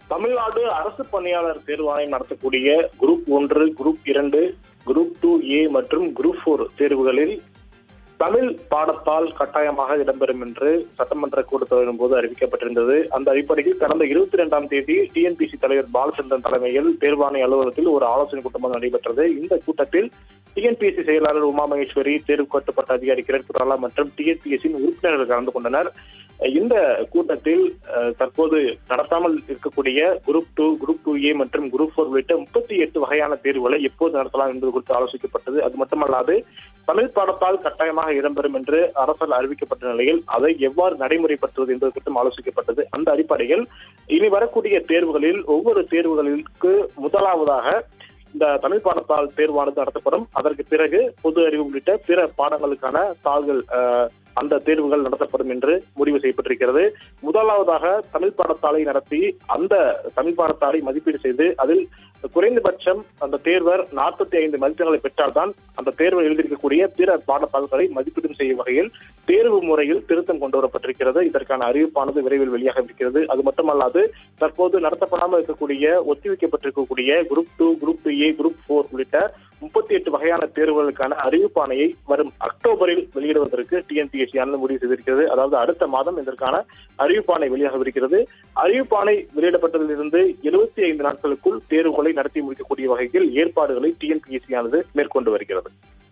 தமிழ்நாடு அரசு பணியாளர் தேர்வாணையம் நடத்தக்கூடிய குரூப் ஒன்று குரூப் இரண்டு குரூப் டூ ஏ மற்றும் குரூப் ஃபோர் தேர்வுகளில் தமிழ் பாடத்தால் கட்டாயமாக இடம்பெறும் என்று சட்டமன்ற கூட்டத்தொடரின் போது அறிவிக்கப்பட்டிருந்தது அந்த அடிப்படையில் கடந்த இருபத்தி இரண்டாம் தேதி டிஎன்பிசி தலைவர் பாலச்சந்திரன் தலைமையில் தேர்வாணைய அலுவலகத்தில் ஒரு ஆலோசனை கூட்டம் நடைபெற்றது இந்த கூட்டத்தில் டிஎன்பிஎஸ்சி செயலாளர் உமா மகேஸ்வரி தேர்வு கட்டுப்பாட்டு அதிகாரி கிரண் குராலா மற்றும் டிஎன்பிஎஸ்சியின் உறுப்பினர்கள் கலந்து கொண்டனர் இந்த கூட்டத்தில் அஹ், தற்போது நடத்தாமல் இருக்கக்கூடிய group two group two A மற்றும் குரூப் ஃபோர் உள்ளிட்ட முப்பத்தி எட்டு வகையான தேர்வுகளை எப்போது நடத்தலாம் என்பது குறித்து ஆலோசிக்கப்பட்டது அது மட்டுமல்லாது தமிழ் பாடத்தால் கட்டாயமாக இடம்பெறும் என்று அரசால் அறிவிக்கப்பட்ட நிலையில் அதை எவ்வாறு நடைமுறைப்படுத்துவது என்பது குறித்தும் ஆலோசிக்கப்பட்டது அந்த அடிப்படையில் இனி வரக்கூடிய தேர்வுகளில் ஒவ்வொரு தேர்வுகளுக்கு முதலாவதாக இந்த தமிழ் பாடத்தால் தேர்வானது நடத்தப்படும் அதற்கு பிறகு பொது அறிவு உள்ளிட்ட பிற பாடங்களுக்கான தாள்கள் அஹ், அந்த தேர்வுகள் நடத்தப்படும் என்று முடிவு செய்யப்பட்டிருக்கிறது முதலாவதாக தமிழ் பாடத்தாளை நடத்தி அந்த தமிழ் பாடத்தாளை மதிப்பீடு செய்து அதில் குறைந்தபட்சம் அந்த தேர்வர் நாற்பத்தி ஐந்து மதிப்பெண்களை பெற்றால்தான் அந்த தேர்வில் எழுதியிருக்கக்கூடிய பிற பாடத்தாள்களை மதிப்பீடு செய்யும் வகையில் தேர்வு முறையில் திருத்தம் கொண்டு வரப்பட்டிருக்கிறது இதற்கான அறிவிப்பானது விரைவில் வெளியாக இருக்கிறது அது மட்டுமல்லாது தற்போது நடத்தப்படாமல் இருக்கக்கூடிய ஒத்திவைக்கப்பட்டிருக்கக்கூடிய group two group two A group four உள்ளிட்ட முப்பத்தி எட்டு வகையான தேர்வுகளுக்கான அறிவிப்பாணையை வரும் அக்டோபரில் வெளியிடுவதற்கு டிஎன்பிஎஸ்சி ஆனது முடிவு செய்திருக்கிறது அதாவது அடுத்த மாதம் இதற்கான அறிவிப்பாணை வெளியாகவிருக்கிறது அறிவிப்பாணை வெளியிடப்பட்டதிலிருந்து எழுபத்தி ஐந்து நாட்களுக்குள் தேர்வுகளை நடத்தி முடிக்கக்கூடிய வகையில் ஏற்பாடுகளை டிஎன்பிஎஸ்சி ஆனது மேற்கொண்டு வருகிறது